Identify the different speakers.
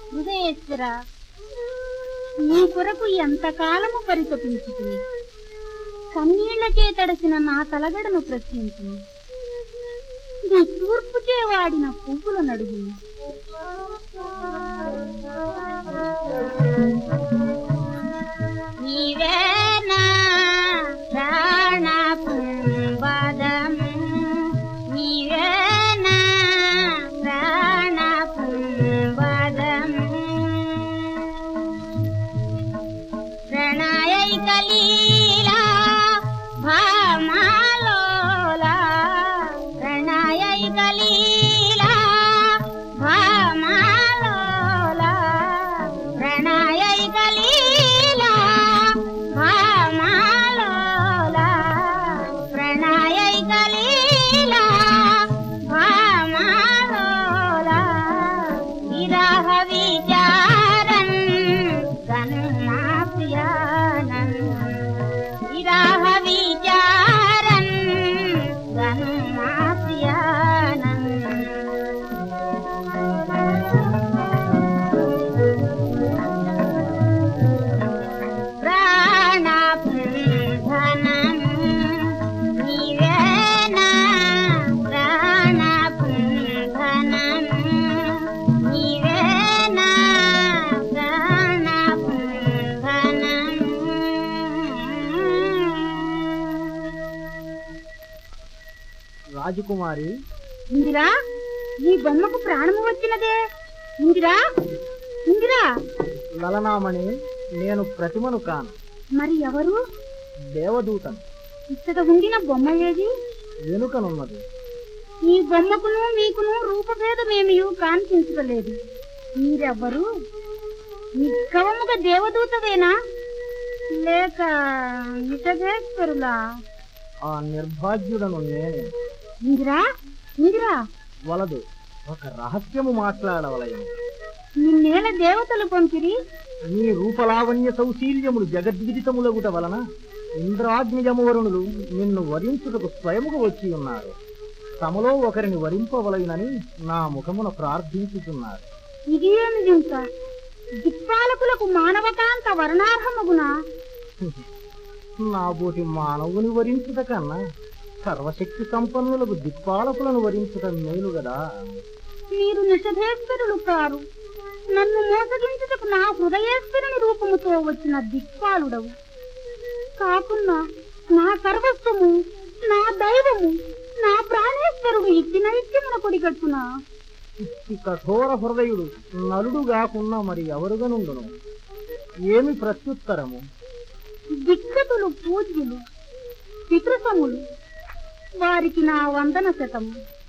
Speaker 1: హృదయేశ్వర నీ కొరకు ఎంతకాలము పరితపించుతుంది కన్నీళ్లచే తడిసిన నా తలగడను ప్రశ్నించు నీ తూర్పుచే వాడిన పువ్వుల నడుగు నీవేనా ప్రాణ పుంబదము నీవేనా ప్రాణ పుంబదము ప్రణయైక లీలా భామాలోలా ప్రణయైక లీలా భామాలోలా ప్రణయైక లీలా భామాలోలా ప్రణయైక లీలా భామాలోలా విరహ విచారన్ గనుమాప్యానన్ విరహ విచారన్ గనుమాప్యానన్ ప్రాణపుంధనము నీవేనా ప్రాణపుంధనము నీవేనా ప్రాణపుంధనము
Speaker 2: రాజకుమారి
Speaker 1: ఇందిరా నీ బొమ్మకు ప్రాణము వచ్చినదే ఇందిరా ఇందిరా
Speaker 2: లలనామణి నేను ప్రతిమను కాను
Speaker 1: మరి ఎవరు
Speaker 2: దేవదూతను
Speaker 1: ఇచ్చట ఉండిన బొమ్మ ఏది
Speaker 2: వెనుకనున్నది
Speaker 1: ఈ బొమ్మకును మీకును రూపభేదమేమియు కాన్పించలేదు మీరెవ్వరు నిక్కవముగా దేవదూతవేనా లేక నిజగేశ్వరులా
Speaker 2: ఆ నిర్భాగ్యుడను నేనే
Speaker 1: ఇందిరా ఇందిరా
Speaker 2: వలదు ఒక రహస్యము మాట్లాడవలయను
Speaker 1: నిన్నేల దేవతలు పంపిరి
Speaker 2: నీ రూపలావణ్య సౌశీల్యములు జగద్విదితములగుట వలన ఇంద్రాగ్నిజమవరుణులు నిన్ను వరించుటకు స్వయముగా వచ్చి ఉన్నారు తమలో ఒకరిని వరింపవలయునని నా ముఖమున ప్రార్థించుతున్నారు
Speaker 1: ఇది ఏమి జింక దిక్పాలకులకు మానవకాంత వర్ణార్హమగునా
Speaker 2: నా బోటి మానవుని వరించుట కన్నా సర్వశక్తి సంపన్నులకు దిక్పాలకులను వరించుట మేలు గదా
Speaker 1: మీరు నిషధేశ్వరులు కారు నన్ను మోసగించుటకు నా హృదయేశ్వరుని రూపముతో వచ్చిన దిక్పాలుడవు కాకున్నా నా సర్వస్వము నా దైవము నా ప్రాణేశ్వరుడు ఇచ్చిన ఇత్యమున కొడిగట్టునా
Speaker 2: ఇట్టి కఠోర హృదయుడు నలుడు కాకున్నా మరి ఎవరుగనుండును ఏమి ప్రత్యుత్తరము
Speaker 1: దిక్కతులు పూజ్యులు పితృసములు వారికి నా వందన శతము